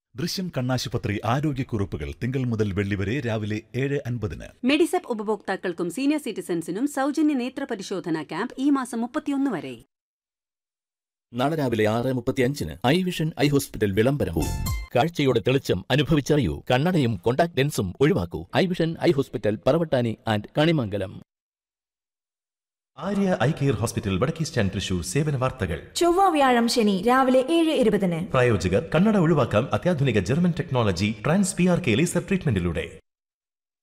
ദൃശ്യം കണ്ണാശുപത്രി ആരോഗ്യക്കുറിപ്പുകൾ തിങ്കൾ മുതൽ വെള്ളി വരെ രാവിലെ ഏഴ് അൻപതിന് മെഡിസെപ്പ് ഉപഭോക്താക്കൾക്കും സീനിയർ സിറ്റിസൺസിനും സൗജന്യ നേത്ര പരിശോധന ക്യാമ്പ് ഈ മാസം മുപ്പത്തിയൊന്ന് വരെ നാളെ രാവിലെ ആറ് മുപ്പത്തിയഞ്ചിന് ഐ വിഷൻ ഐ ഹോസ്പിറ്റൽ വിളംബരവും കാഴ്ചയുടെ തെളിച്ചം അനുഭവിച്ചറിയൂ കണ്ണടയും കോണ്ടാക്ട് ലെൻസും ഒഴിവാക്കൂ eye vision eye hospital Paravattani and Kanimangalam Arya eye care hospital Vadakke stand Thrissur സേവന വാർത്തകൾ ചൊവ്വ വ്യാഴം ശനി രാവിലെ ഏഴ് ഇരുപതിന് പ്രായോജകർ കണ്ണട ഒഴിവാക്കാം അത്യാധുനിക German technology trans P R K laser ട്രീറ്റ്മെന്റിലൂടെ